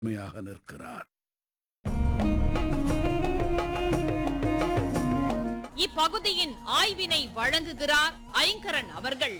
உண்மையாக நிற்கிறார் இப்பகுதியின் ஆய்வினை வழங்குகிறார் ஐங்கரன் அவர்கள்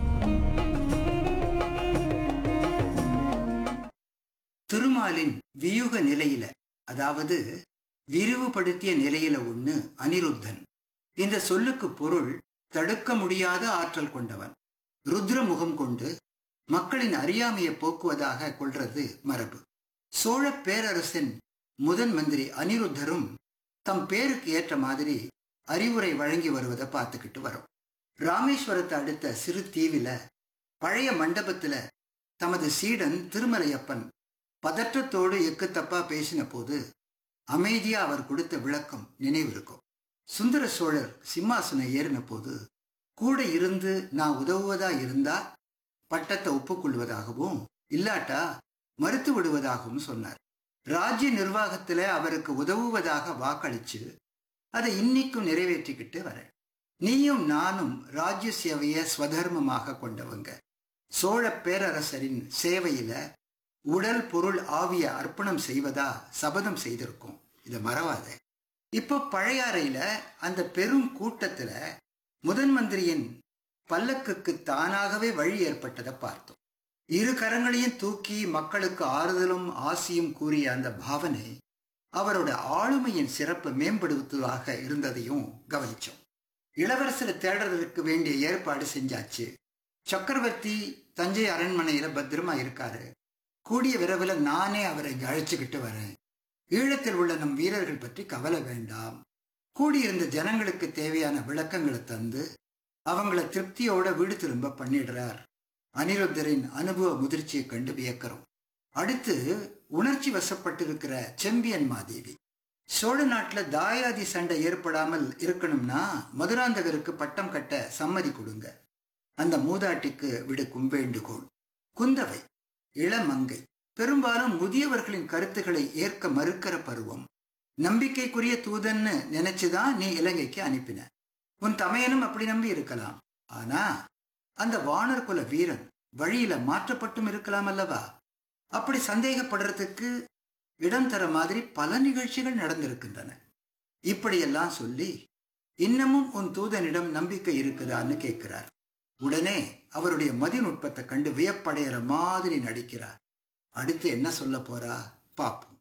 திருமாலின் வியூக நிலையில அதாவது விரிவுபடுத்திய நிலையில ஒண்ணு அனிருத்தன் இந்த சொல்லுக்கு பொருள் தடுக்க முடியாத ஆற்றல் கொண்டவன் ருத்ர முகம் கொண்டு மக்களின் அறியாமையை போக்குவதாக கொள்றது மரபு சோழ பேரரசின் முதன் மந்திரி அனிருத்தரும் தம் பேருக்கு ஏற்ற மாதிரி அறிவுரை வழங்கி வருவதை பார்த்துக்கிட்டு வரோம் ராமேஸ்வரத்தை அடுத்த சிறு தீவில பழைய மண்டபத்துல தமது சீடன் திருமலையப்பன் பதற்றத்தோடு எக்கு தப்பா பேசின போது அமைதியா அவர் கொடுத்த விளக்கம் நினைவிருக்கும் சுந்தர சோழர் சிம்மாசனம் ஏறின போது கூட இருந்து நான் உதவுவதா இருந்தா பட்டத்தை ஒப்புக்கொள்வதாகவும் இல்லாட்டா மறுத்து விடுவதாகவும் சொன்னார் ராஜ்ய நிர்வாகத்துல அவருக்கு உதவுவதாக வாக்களிச்சு அதை இன்னைக்கும் நிறைவேற்றிக்கிட்டு வரேன் நீயும் நானும் ராஜ்ய சேவையை ஸ்வதர்மமாக கொண்டவங்க சோழ பேரரசரின் சேவையில உடல் பொருள் ஆவிய அர்ப்பணம் செய்வதா சபதம் செய்திருக்கோம் இதை மறவாத இப்போ பழையாறையில அந்த பெரும் கூட்டத்துல முதன் மந்திரியின் பல்லக்குக்கு தானாகவே வழி ஏற்பட்டதை பார்த்தோம் இரு கரங்களையும் தூக்கி மக்களுக்கு ஆறுதலும் ஆசியும் கூறிய அந்த பாவனை அவரோட ஆளுமையின் சிறப்பு மேம்படுத்துவதாக இருந்ததையும் கவனிச்சோம் இளவரசரை தேடுறதுக்கு வேண்டிய ஏற்பாடு செஞ்சாச்சு சக்கரவர்த்தி தஞ்சை அரண்மனையில பத்திரமா இருக்காரு கூடிய விரைவில் நானே அவரை இங்க அழைச்சுக்கிட்டு வரேன் ஈழத்தில் உள்ள நம் வீரர்கள் பற்றி கவலை வேண்டாம் கூடியிருந்த ஜனங்களுக்கு தேவையான விளக்கங்களை தந்து அவங்கள திருப்தியோட வீடு திரும்ப பண்ணிடுறார் அனிருத்தரின் அனுபவ முதிர்ச்சியை கண்டு வியக்கிறோம் அடுத்து உணர்ச்சி வசப்பட்டிருக்கிற செம்பியன் மாதேவி சோழ நாட்டுல தாயாதி சண்டை ஏற்படாமல் இருக்கணும்னா மதுராந்தகருக்கு பட்டம் கட்ட சம்மதி கொடுங்க அந்த மூதாட்டிக்கு விடுக்கும் வேண்டுகோள் குந்தவை இளமங்கை பெரும்பாலும் முதியவர்களின் கருத்துக்களை ஏற்க மறுக்கிற பருவம் நம்பிக்கைக்குரிய தூதன்னு நினைச்சுதான் நீ இலங்கைக்கு அனுப்பின உன் தமையனும் அப்படி நம்பி இருக்கலாம் ஆனா அந்த வானர் குல வீரன் வழியில மாற்றப்பட்டும் இருக்கலாம் அல்லவா அப்படி சந்தேகப்படுறதுக்கு இடம் தர மாதிரி பல நிகழ்ச்சிகள் நடந்திருக்கின்றன இப்படியெல்லாம் சொல்லி இன்னமும் உன் தூதனிடம் நம்பிக்கை இருக்குதான்னு கேட்கிறார் உடனே அவருடைய மதிநுட்பத்தை கண்டு வியப்படைகிற மாதிரி நடிக்கிறார் அடுத்து என்ன சொல்ல போறா பாப்போம்